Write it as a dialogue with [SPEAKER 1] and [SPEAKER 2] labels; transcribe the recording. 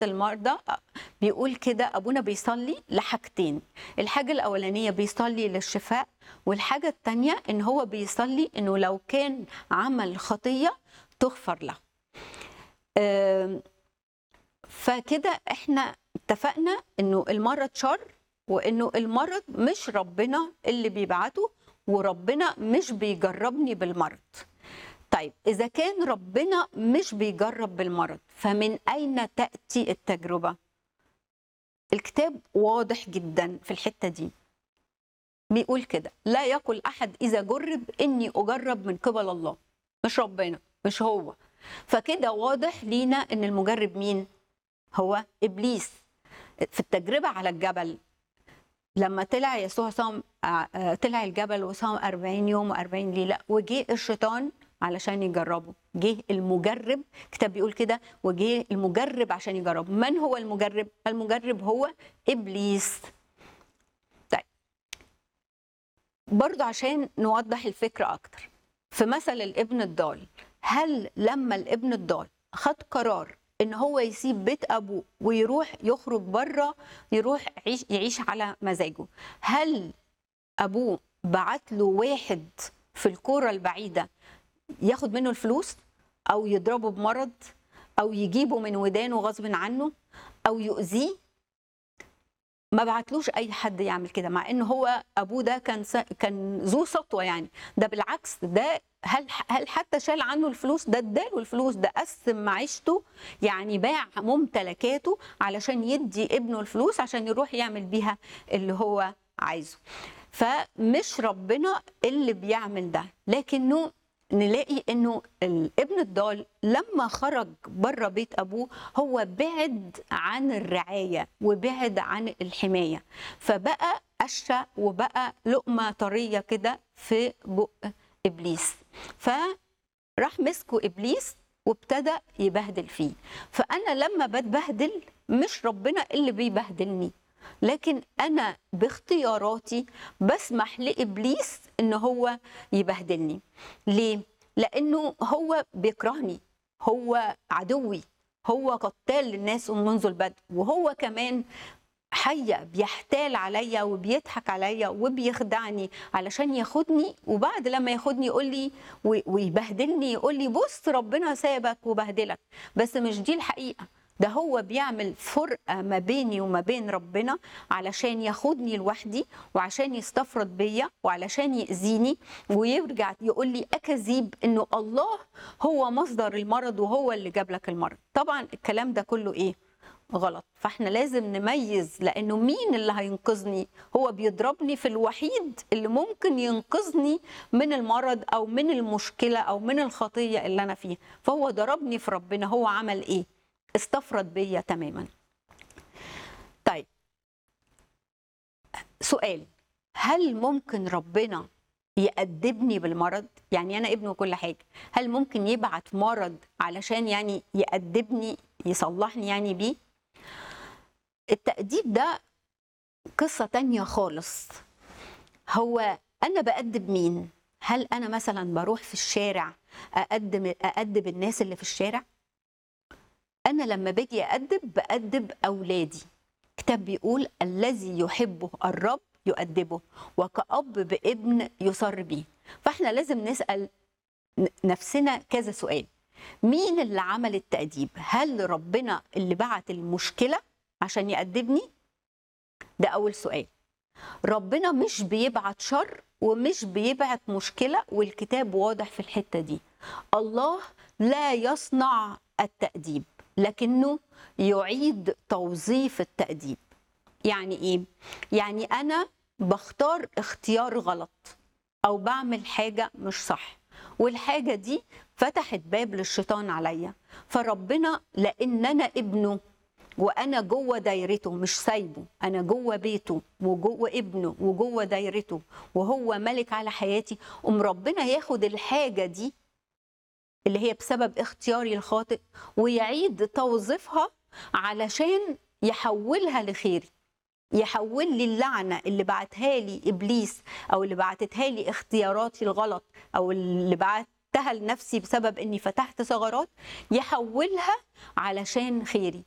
[SPEAKER 1] المرضى بيقول كده ابونا بيصلي لحاجتين الحاجه الاولانيه بيصلي للشفاء والحاجه الثانيه ان هو بيصلي انه لو كان عمل خطيه تغفر له آم، فكده احنا اتفقنا انه المرض شر وانه المرض مش ربنا اللي بيبعته وربنا مش بيجربني بالمرض طيب اذا كان ربنا مش بيجرب بالمرض فمن اين تاتي التجربه الكتاب واضح جدا في الحته دي بيقول كده لا يقل احد اذا جرب اني اجرب من قبل الله مش ربنا مش هو فكده واضح لينا ان المجرب مين هو ابليس في التجربه على الجبل لما طلع يسوع صام آه، آه، طلع الجبل وصام 40 يوم و40 ليله وجه الشيطان علشان يجربه جه المجرب كتاب بيقول كده وجه المجرب عشان يجربه من هو المجرب المجرب هو ابليس طيب برضه عشان نوضح الفكره اكتر في مثل الابن الضال هل لما الابن الضال خد قرار ان هو يسيب بيت ابوه ويروح يخرج بره يروح يعيش, يعيش على مزاجه هل ابوه بعت له واحد في الكوره البعيده ياخد منه الفلوس او يضربه بمرض او يجيبه من ودانه غصب عنه او يؤذيه ما بعتلوش اي حد يعمل كده مع ان هو ابوه ده كان س... كان ذو سطوه يعني ده بالعكس ده هل هل حتى شال عنه الفلوس ده اداله الفلوس ده قسم معيشته يعني باع ممتلكاته علشان يدي ابنه الفلوس عشان يروح يعمل بيها اللي هو عايزه فمش ربنا اللي بيعمل ده لكنه نلاقي انه الابن الضال لما خرج بره بيت ابوه هو بعد عن الرعايه وبعد عن الحمايه فبقى قشه وبقى لقمه طريه كده في بق ابليس فراح مسكه ابليس وابتدى يبهدل فيه فانا لما بتبهدل مش ربنا اللي بيبهدلني لكن انا باختياراتي بسمح لابليس ان هو يبهدلني ليه لانه هو بيكرهني هو عدوي هو قتال للناس منذ البدء وهو كمان حية بيحتال عليا وبيضحك عليا وبيخدعني علشان ياخدني وبعد لما ياخدني يقول لي ويبهدلني يقول لي بص ربنا سابك وبهدلك بس مش دي الحقيقة ده هو بيعمل فرقة ما بيني وما بين ربنا علشان ياخدني لوحدي وعشان يستفرد بيا وعلشان يأذيني ويرجع يقول لي أكذيب إنه الله هو مصدر المرض وهو اللي جاب لك المرض طبعا الكلام ده كله إيه؟ غلط فاحنا لازم نميز لانه مين اللي هينقذني هو بيضربني في الوحيد اللي ممكن ينقذني من المرض او من المشكله او من الخطيه اللي انا فيها فهو ضربني في ربنا هو عمل ايه استفرد بيا تماما طيب سؤال هل ممكن ربنا يأدبني بالمرض يعني انا ابن وكل حاجه هل ممكن يبعت مرض علشان يعني يأدبني يصلحني يعني بيه التأديب ده قصة تانية خالص هو أنا بأدب مين؟ هل أنا مثلا بروح في الشارع أأدب, أأدب الناس اللي في الشارع؟ أنا لما باجي أأدب بأدب أولادي كتاب بيقول الذي يحبه الرب يؤدبه وكأب بابن يصر به فاحنا لازم نسأل نفسنا كذا سؤال مين اللي عمل التأديب؟ هل ربنا اللي بعت المشكلة عشان يأدبني؟ ده أول سؤال. ربنا مش بيبعت شر ومش بيبعت مشكلة والكتاب واضح في الحتة دي. الله لا يصنع التأديب لكنه يعيد توظيف التأديب. يعني إيه؟ يعني أنا بختار اختيار غلط أو بعمل حاجة مش صح. والحاجة دي فتحت باب للشيطان عليا فربنا لان انا ابنه وانا جوه دايرته مش سايبه انا جوه بيته وجوه ابنه وجوه دايرته وهو ملك على حياتي ام ربنا ياخد الحاجه دي اللي هي بسبب اختياري الخاطئ ويعيد توظيفها علشان يحولها لخيري يحول لي اللعنه اللي بعتها لي ابليس او اللي بعتتها لي اختياراتي الغلط او اللي بعتها لنفسي بسبب اني فتحت ثغرات يحولها علشان خيري